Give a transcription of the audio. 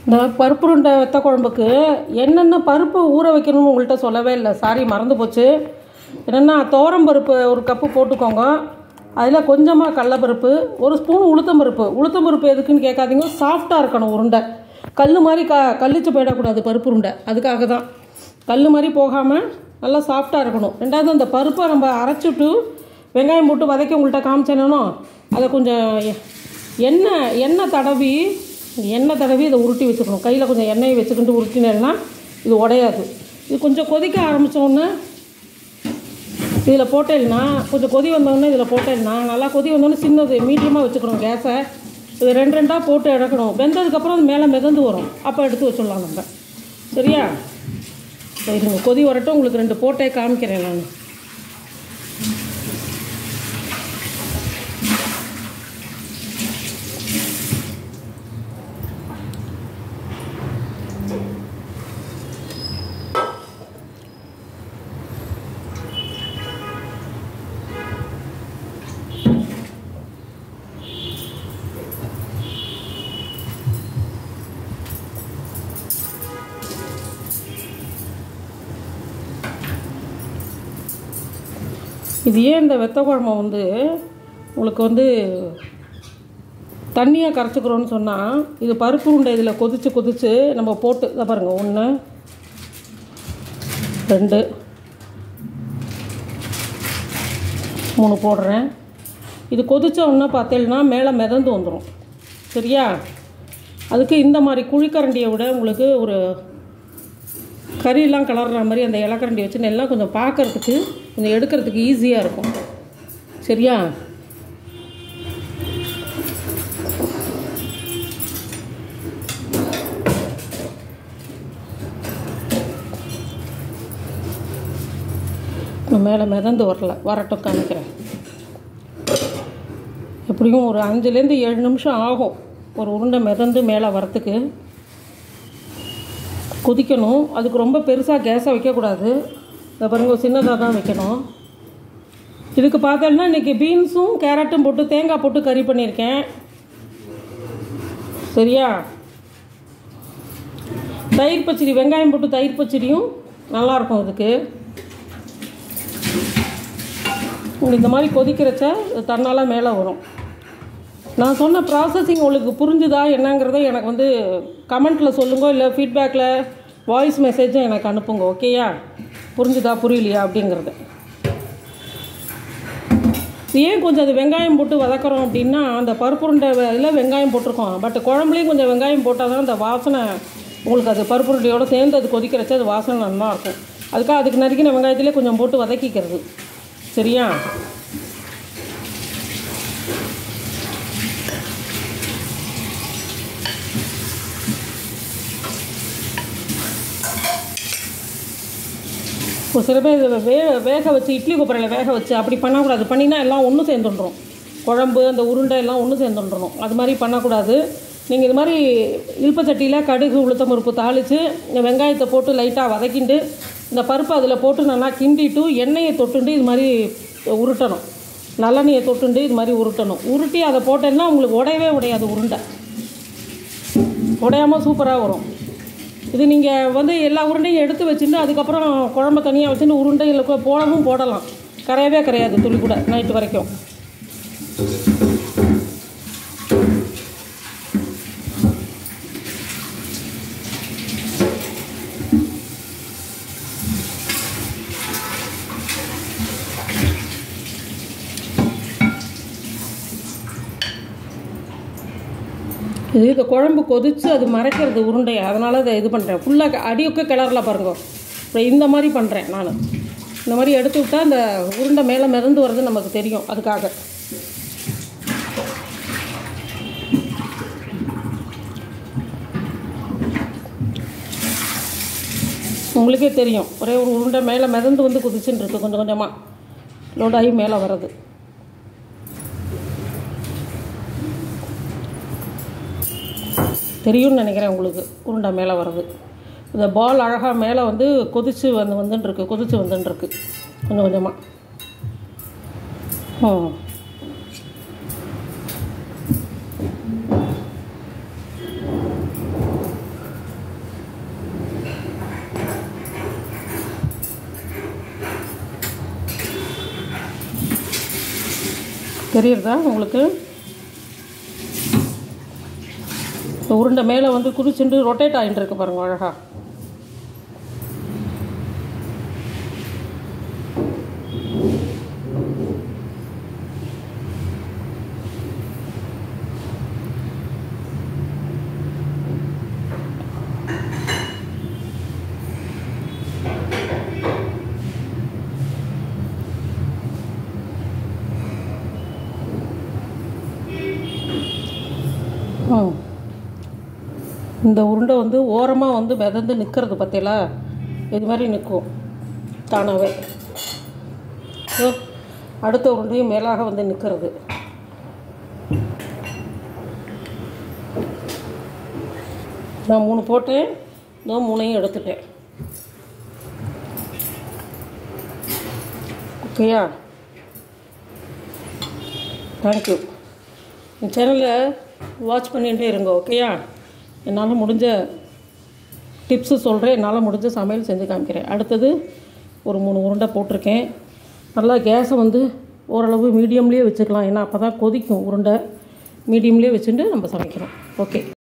இந்த பருப்பு உருண்டை வெத்த குழம்புக்கு என்னென்ன பருப்பு ஊற வைக்கணும்னு உங்கள்கிட்ட சொல்லவே இல்லை சாரி மறந்து போச்சு என்னென்னா துவரம் பருப்பு ஒரு கப்பு போட்டுக்கோங்க அதில் கொஞ்சமாக கடலப்பருப்பு ஒரு ஸ்பூன் உளுத்தம் பருப்பு உளுத்தம் பருப்பு எதுக்குன்னு கேட்காதீங்க சாஃப்டாக இருக்கணும் உருண்டை கல் மாதிரி க கல்லிச்சு போயிடக்கூடாது பருப்பு உருண்டை அதுக்காக தான் கல் மாதிரி போகாமல் நல்லா சாஃப்டாக இருக்கணும் ரெண்டாவது அந்த பருப்பை நம்ம அரைச்சிட்டு வெங்காயம் போட்டு வதக்கி உங்கள்கிட்ட காமிச்சேனோ அதை கொஞ்சம் எ- எண்ணெய் எண்ணெய் தடவி எண்ணெய் தடவி இதை உருட்டி வச்சுக்கணும் கையில் கொஞ்சம் எண்ணெயை வச்சுக்கிட்டு உருட்டினேன்னா இது உடையாது இது கொஞ்சம் கொதிக்க ஆரம்பித்தோடனே இதில் போட்டேன்னா கொஞ்சம் கொதி வந்தோடனே இதில் போட்டேன்னா நல்லா கொதி வந்தோடனே சின்னது மீடியமாக வச்சுக்கணும் கேஸை இது ரெண்டு ரெண்டாக போட்டு இறக்கணும் வெந்ததுக்கப்புறம் அது மேலே மிதந்து வரும் அப்போ எடுத்து வச்சிடலாம் நம்ம சரியா சரி இருங்க கொதி வரட்டும் உங்களுக்கு ரெண்டு போட்டே காமிக்கிறேன் நான் இது ஏன் இந்த வெத்த குழம்பு வந்து உங்களுக்கு வந்து தண்ணியாக கரைச்சிக்கிறோன்னு சொன்னால் இது பருப்பு உருண்டை இதில் கொதித்து கொதித்து நம்ம போட்டு இதை பாருங்கள் ஒன்று ரெண்டு மூணு போடுறேன் இது கொதிச்ச உடனே பார்த்தேன்னா மேலே மிதந்து வந்துடும் சரியா அதுக்கு இந்த மாதிரி குழிக்கரண்டியை விட உங்களுக்கு ஒரு கறியெல்லாம் கலர்ற மாதிரி அந்த இலக்கரண்டி வச்சு நல்லா கொஞ்சம் பார்க்கறதுக்கு கொஞ்சம் எடுக்கிறதுக்கு ஈஸியாக இருக்கும் சரியா நான் மேலே மிதந்து வரல வரட்டும் காமிக்கிறேன் எப்படியும் ஒரு அஞ்சுலேருந்து ஏழு நிமிஷம் ஆகும் ஒரு உருண்டை மிதந்து மேலே வரத்துக்கு கொதிக்கணும் அதுக்கு ரொம்ப பெருசாக கேஸை வைக்கக்கூடாது இதை பாருங்க சின்னதாக தான் வைக்கணும் இதுக்கு பார்த்தோம்னா இன்றைக்கி பீன்ஸும் கேரட்டும் போட்டு தேங்காய் போட்டு கறி பண்ணியிருக்கேன் சரியா தயிர் பச்சடி வெங்காயம் போட்டு தயிர் பச்சடியும் நல்லாயிருக்கும் இதுக்கு உங்களுக்கு இந்த மாதிரி கொதிக்கிறச்ச இது தன்னால் மேலே வரும் நான் சொன்ன ப்ராசஸிங் உங்களுக்கு புரிஞ்சுதா என்னங்கிறத எனக்கு வந்து கமெண்ட்டில் சொல்லுங்க இல்லை ஃபீட்பேக்கில் வாய்ஸ் மெசேஜும் எனக்கு அனுப்புங்க ஓகேயா புரிஞ்சுதா புரியலையா அப்படிங்கிறது ஏன் கொஞ்சம் அது வெங்காயம் போட்டு வதக்குறோம் அப்படின்னா அந்த பருப்புருண்டை இதில் வெங்காயம் போட்டிருக்கோம் பட் குழம்புலையும் கொஞ்சம் வெங்காயம் போட்டால் தான் அந்த வாசனை உங்களுக்கு அது பருப்புருண்டையோட சேர்ந்து அது கொதிக்கிறச்ச அது வாசனை நல்லா இருக்கும் அதுக்காக அதுக்கு நறுக்கின வெங்காயத்திலே கொஞ்சம் போட்டு வதக்கிக்கிறது சரியா ஒரு சில பேர் இதை வே வேக வச்சு இட்லி குப்பரையில் வேக வச்சு அப்படி பண்ணக்கூடாது பண்ணினா எல்லாம் ஒன்று சேர்ந்துன்றோம் குழம்பு அந்த உருண்டை எல்லாம் ஒன்று சேர்ந்துன்றணும் அது மாதிரி பண்ணக்கூடாது நீங்கள் இது மாதிரி இல்பச்சட்டியில் கடுகு உளுத்தம் பருப்பு தாளித்து இந்த வெங்காயத்தை போட்டு லைட்டாக வதக்கிண்டு இந்த பருப்பு அதில் போட்டு நல்லா கிண்டிட்டு எண்ணெயை தொட்டுண்டு இது மாதிரி உருட்டணும் நல்லெண்ணெயை தொட்டுண்டு இது மாதிரி உருட்டணும் உருட்டி அதை போட்டேன்னா உங்களுக்கு உடையவே உடையாது உருண்டை உடையாமல் சூப்பராக வரும் இது நீங்கள் வந்து எல்லா உருண்டையும் எடுத்து வச்சுட்டு அதுக்கப்புறம் குழம்பு தனியாக வச்சுட்டு உருண்டையில் கூட போடவும் போடலாம் கரையவே கரையாது துளி கூட நைட்டு வரைக்கும் இது இந்த குழம்பு கொதித்து அது மறைக்கிறது உருண்டையை அதனால் அதை இது பண்ணுறேன் ஃபுல்லாக அடியொக்க கிளறல பாருங்க இப்போ இந்த மாதிரி பண்ணுறேன் நான் இந்த மாதிரி எடுத்து விட்டால் அந்த உருண்டை மேலே மிதந்து வர்றது நமக்கு தெரியும் அதுக்காக உங்களுக்கே தெரியும் ஒரே ஒரு உருண்டை மேலே மிதந்து வந்து குதிச்சுன்னு இருக்கு கொஞ்சம் கொஞ்சமாக லோடாகி மேலே வர்றது தெரியும்னு நினைக்கிறேன் உங்களுக்கு உருண்டை மேலே வர்றது இந்த பால் அழகாக மேலே வந்து கொதிச்சு வந்து வந்துட்டுருக்கு கொதிச்சு வந்துட்டுருக்கு கொஞ்சம் கொஞ்சமாக ம் தெரியுறதா உங்களுக்கு இந்த உருண்டை மேலே வந்து குதிச்சுண்டு ரொட்டேட் ஆகிட்டு இருக்கு பாருங்க அழகா ம் இந்த உருண்டை வந்து ஓரமாக வந்து மிதந்து நிற்கிறது பார்த்தீங்களா இது மாதிரி நிற்கும் தானாகவே ஸோ அடுத்த உருண்டையும் மேலாக வந்து நிற்கிறது நான் மூணு போட்டேன் இதோ மூணையும் எடுத்துட்டேன் ஓகேயா தேங்க்யூ என் சேனலை வாட்ச் பண்ணிகிட்டே இருங்க ஓகேயா என்னால் முடிஞ்ச டிப்ஸு சொல்கிறேன் என்னால் முடிஞ்ச சமையல் செஞ்சு காமிக்கிறேன் அடுத்தது ஒரு மூணு உருண்டை போட்டிருக்கேன் நல்லா கேஸை வந்து ஓரளவு மீடியம்லேயே வச்சுக்கலாம் ஏன்னா அப்போ தான் கொதிக்கும் உருண்டை மீடியம்லேயே வச்சுட்டு நம்ம சமைக்கிறோம் ஓகே